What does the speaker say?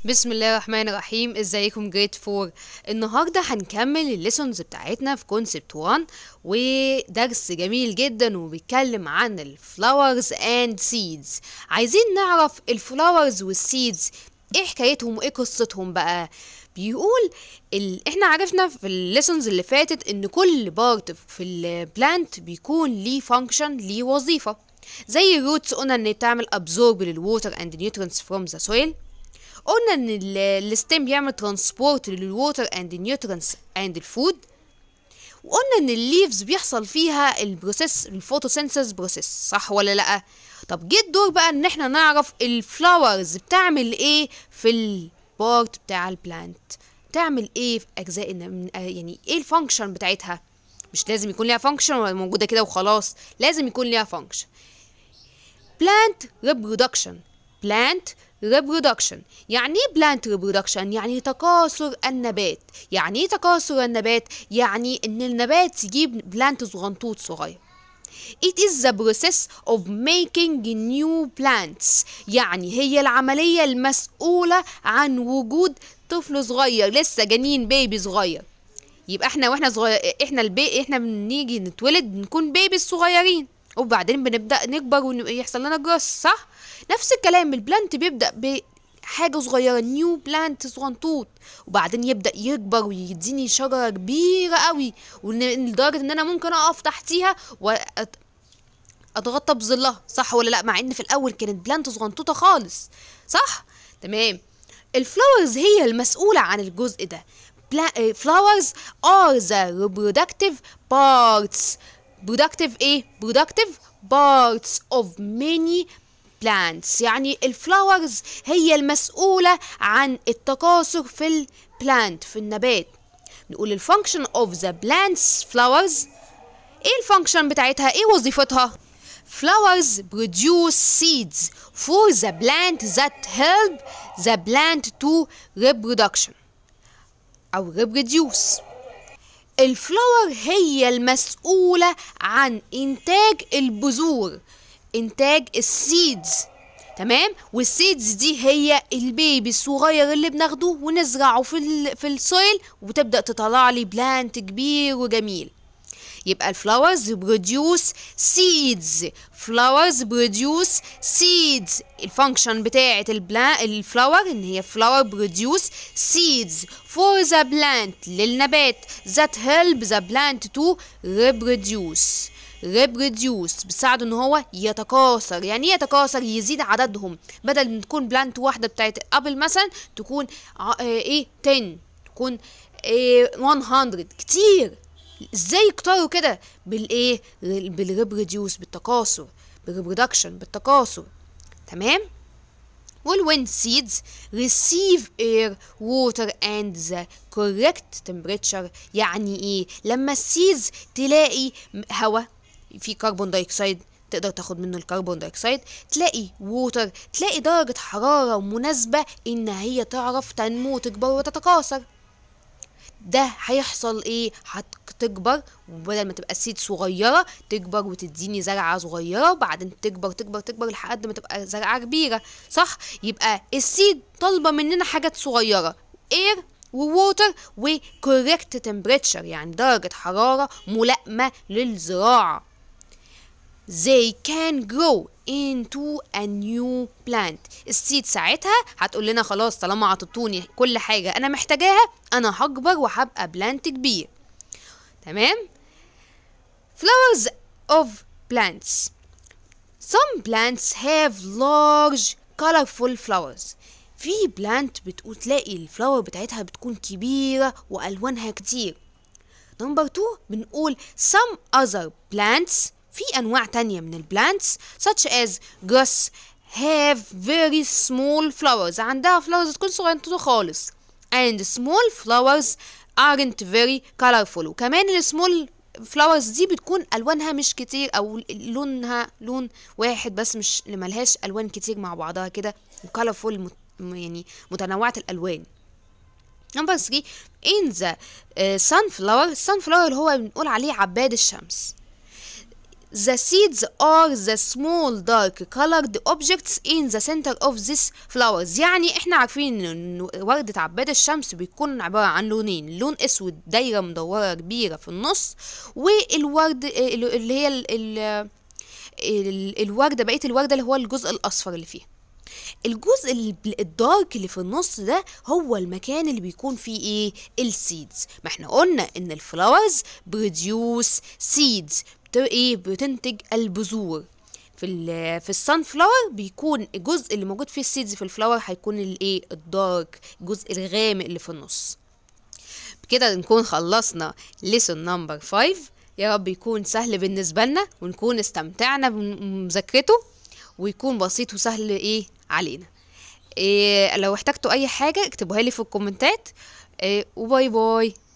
بسم الله الرحمن الرحيم ازيكم جريد فور النهارده هنكمل الليسونز بتاعتنا في كونسبت 1 ودرس جميل جدا وبيتكلم عن الفلاورز اند سيدز عايزين نعرف الفلاورز والسيدز ايه حكايتهم وايه قصتهم بقى بيقول ال... احنا عرفنا في الليسونز اللي فاتت ان كل بارت في البلانت بيكون ليه فانكشن ليه وظيفه زي الروتس قلنا ان بتعمل ابزورب للووتر اند نيوترينتس فروم ذا سويل قلنا ان الستيم بيعمل ترانسبورت للووتر اند نيوترينتس اند الفود وقلنا ان الليفز بيحصل فيها البروسيس الفوتوسينثيس بروسيس صح ولا لا طب جه الدور بقى ان احنا نعرف الفلاورز بتعمل ايه في البارت بتاع البلانت بتعمل ايه في اجزاء من يعني ايه الفانكشن بتاعتها مش لازم يكون ليها فانكشن ولا موجوده كده وخلاص لازم يكون ليها فانكشن plant reproduction plant reproduction يعني ايه plant reproduction يعني تكاثر النبات يعني ايه تكاثر النبات يعني ان النبات يجيب بلانت صغنطوط صغير It is the process of making new plants يعني هي العملية المسؤولة عن وجود طفل صغير لسه جنين بيبي صغير يبقى احنا واحنا صغير احنا البي احنا بنيجي نتولد بنكون بيبي صغيرين وبعدين بنبدا نكبر ويحصل لنا جروس صح نفس الكلام البلانت بيبدا بحاجه صغيره نيو بلانت صغنطوط وبعدين يبدا يكبر ويديني شجره كبيره قوي لدرجه ان انا ممكن اقف تحتيها واتغطى بظلها صح ولا لا مع ان في الاول كانت بلانت صغنطوطه خالص صح تمام الفلاورز هي المسؤوله عن الجزء ده flowers are the reproductive parts productive ايه productive parts of many plants يعني الفلاورز هي المسؤولة عن التكاثر في البلانت في النبات نقول الفانكشن of the plants flowers ايه الفانكشن بتاعتها ايه وظيفتها flowers produce seeds for the plant that help the plant to reproduction أو reproduce الفلاور هي المسؤولة عن إنتاج البذور إنتاج السيدز تمام والسيدز دي هي البيبي الصغير اللي بناخده ونزرعه في ال في السويل وتبدأ تطلع لي بلانت كبير وجميل يبقى الفلاورز بروديوس سيدز فلاورز بروديوس سيدز الفانكشن بتاعه البلا الفلاور ان هي فلاور بروديوس سيدز فور ذا بلانت للنبات that help the plant to reproduce reproduce بتساعده ان هو يتكاثر يعني ايه يتكاثر يزيد عددهم بدل ما تكون بلانت واحده بتاعت ابل مثلا تكون ايه 10 تكون ايه 100 كتير ازاي يكتروا كده بالايه بالريبروديوس بالتكاثر بالريبرودكشن بالتكاثر تمام when seeds receive air water and the correct temperature يعني ايه لما السيدز تلاقي هواء في كربون دايوكسيد تقدر تاخد منه الكربون دايوكسيد تلاقي ووتر تلاقي درجة حرارة مناسبة ان هي تعرف تنمو وتكبر وتتكاثر ده هيحصل ايه هتكبر وبدل ما تبقى سيد صغيرة تكبر وتديني زرعة صغيرة وبعدين تكبر تكبر تكبر لحد ما تبقى زرعة كبيرة صح يبقى السيد طالبة مننا حاجات صغيرة اير ووتر وكوريكت تمبريتشر يعني درجة حرارة ملائمة للزراعة they can grow into a new plant السيد ساعتها هتقول لنا خلاص طالما عطتوني كل حاجة أنا محتاجاها أنا هكبر وهبقى بلانت كبير تمام flowers of plants some plants have large colorful flowers في بلانت بتقول تلاقي الفلاور بتاعتها بتكون كبيرة وألوانها كتير نمبر 2 بنقول some other plants في أنواع تانية من البلانتس such as grass have very small flowers عندها flowers تكون صغيرة خالص and small flowers aren't very colorful وكمان السمول فلاورز دي بتكون الوانها مش كتير او لونها لون واحد بس مش ملهاش الوان كتير مع بعضها كده colorful مت يعني متنوعة الالوان نمبر 3 in the uh, sunflower sunflower اللي هو بنقول عليه عباد الشمس The seeds are the small dark colored objects in the center of this flowers يعني احنا عارفين ان وردة عباد الشمس بيكون عبارة عن لونين لون اسود دايرة مدورة كبيرة في النص والورد اللي هي ال ال ال الوردة بقية الوردة اللي هو الجزء الأصفر اللي فيها الجزء ال- الدارك اللي في النص ده هو المكان اللي بيكون فيه ايه السيدز ما احنا قلنا ان الفلاورز بروديوس سيدز ايه بتنتج البذور في ال في السان فلاور بيكون الجزء اللي موجود فيه السيدز في الفلاور هيكون الايه الدارك الجزء الغامق اللي في النص بكده نكون خلصنا lesson نمبر 5 يا رب يكون سهل بالنسبة لنا ونكون استمتعنا بمذاكرته ويكون بسيط وسهل ايه علينا إيه لو احتجتوا اي حاجة اكتبوها لي في الكومنتات إيه وباي باي